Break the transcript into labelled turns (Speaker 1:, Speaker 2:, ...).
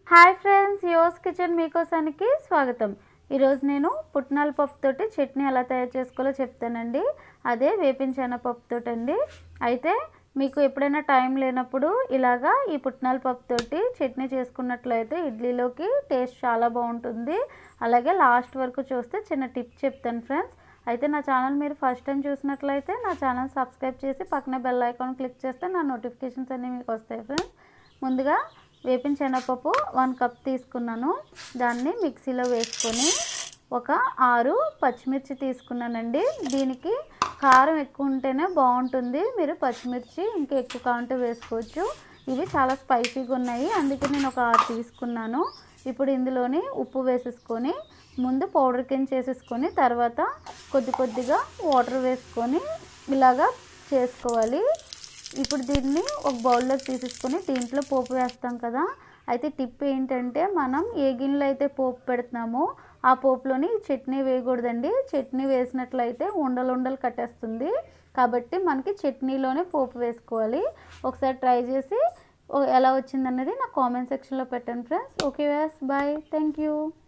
Speaker 1: hi friends యోస్ kitchen మీకోసానికి స్వాగతం ఈరోజు నేను పుట్నాల పప్పుతోటి చట్నీ ఎలా తయారు చేసుకోవాలో చెప్తానండి అదే వేపిన శనగపప్పుతోటి అండి అయితే మీకు ఎప్పుడైనా టైం లేనప్పుడు ఇలాగా ఈ పుట్నాల పప్పుతోటి చట్నీ చేసుకున్నట్లయితే ఇడ్లీలోకి టేస్ట్ చాలా బాగుంటుంది అలాగే లాస్ట్ వరకు చూస్తే చిన్న టిప్ చెప్తాను ఫ్రెండ్స్ అయితే నా ఛానల్ మీరు ఫస్ట్ టైం చూసినట్లయితే నా ఛానల్ సబ్స్క్రైబ్ చేసి పక్కనే బెల్ ఐకాన్ క్లిక్ చేస్తే నా నోటిఫికేషన్స్ అన్నీ మీకు వస్తాయి ఫ్రెండ్స్ ముందుగా వేపిన శనగపప్పు వన్ కప్ తీసుకున్నాను దాన్ని మిక్సీలో వేసుకొని ఒక ఆరు పచ్చిమిర్చి తీసుకున్నానండి దీనికి కారం ఎక్కువ ఉంటేనే బాగుంటుంది మీరు పచ్చిమిర్చి ఇంకా ఎక్కువ కావాలంటే వేసుకోవచ్చు ఇవి చాలా స్పైసీగా ఉన్నాయి అందుకే నేను ఒక ఆరు తీసుకున్నాను ఇప్పుడు ఇందులోని ఉప్పు వేసేసుకొని ముందు పౌడర్ కింద చేసేసుకొని తర్వాత కొద్ది కొద్దిగా వాటర్ వేసుకొని ఇలాగా చేసుకోవాలి ఇప్పుడు దీన్ని ఒక బౌల్లోకి తీసేసుకొని దీంట్లో పోపు వేస్తాం కదా అయితే టిప్ ఏంటంటే మనం ఏ గిన్నెలో అయితే పోపు పెడుతున్నామో ఆ పోపులోని చట్నీ వేయకూడదండి చట్నీ వేసినట్లయితే ఉండలు ఉండలు కట్టేస్తుంది కాబట్టి మనకి చట్నీలోనే పోపు వేసుకోవాలి ఒకసారి ట్రై చేసి ఓ- ఎలా వచ్చిందన్నది నా కామెంట్ సెక్షన్లో పెట్టండి ఫ్రెండ్స్ ఓకే వ్యాస్ బాయ్ థ్యాంక్ యూ